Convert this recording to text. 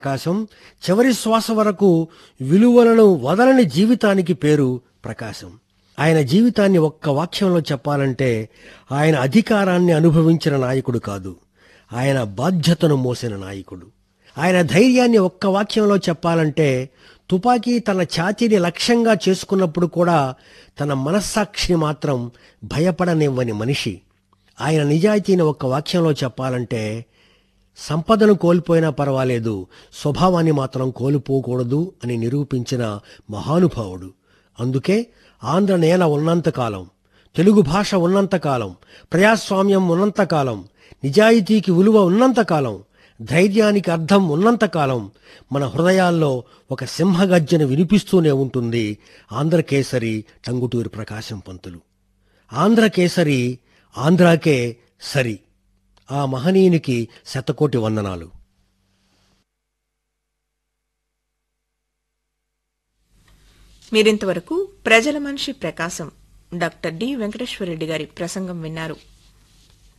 ప్రకాశం చివరి శ్వాస వరకు విలువలను వదలని జీవితానికి పేరు ప్రకాశం ఆయన జీవితాన్ని ఒక్క వాక్యంలో చెప్పాలంటే ఆయన అధికారాన్ని అనుభవించిన నాయకుడు కాదు ఆయన బాధ్యతను మోసిన నాయకుడు ఆయన ధైర్యాన్ని ఒక్క వాక్యంలో చెప్పాలంటే తుపాకీ తన ఛాతీని లక్ష్యంగా చేసుకున్నప్పుడు కూడా తన మనస్సాక్షిని మాత్రం భయపడనివ్వని మనిషి ఆయన నిజాయితీని ఒక్క వాక్యంలో చెప్పాలంటే సంపదను కోల్పోయినా పర్వాలేదు స్వభావాన్ని మాత్రం కోల్పోకూడదు అని నిరూపించిన మహానుభావుడు అందుకే ఆంధ్ర నేల ఉన్నంతకాలం తెలుగు భాష ఉన్నంతకాలం ప్రజాస్వామ్యం ఉన్నంతకాలం నిజాయితీకి విలువ ఉన్నంతకాలం ధైర్యానికి అర్థం ఉన్నంతకాలం మన హృదయాల్లో ఒక సింహగర్జన వినిపిస్తూనే ఉంటుంది ఆంధ్రకేసరి టంగుటూరి ప్రకాశం పంతులు ఆంధ్రకేసరి ఆంధ్రాకే సరి ఆ మహనీయునికి శతకోటి వందనాలు మీరింతవరకు ప్రజల మనిషి ప్రకాశం డాక్టర్ డి వెంకటేశ్వరరెడ్డి గారి ప్రసంగం విన్నారు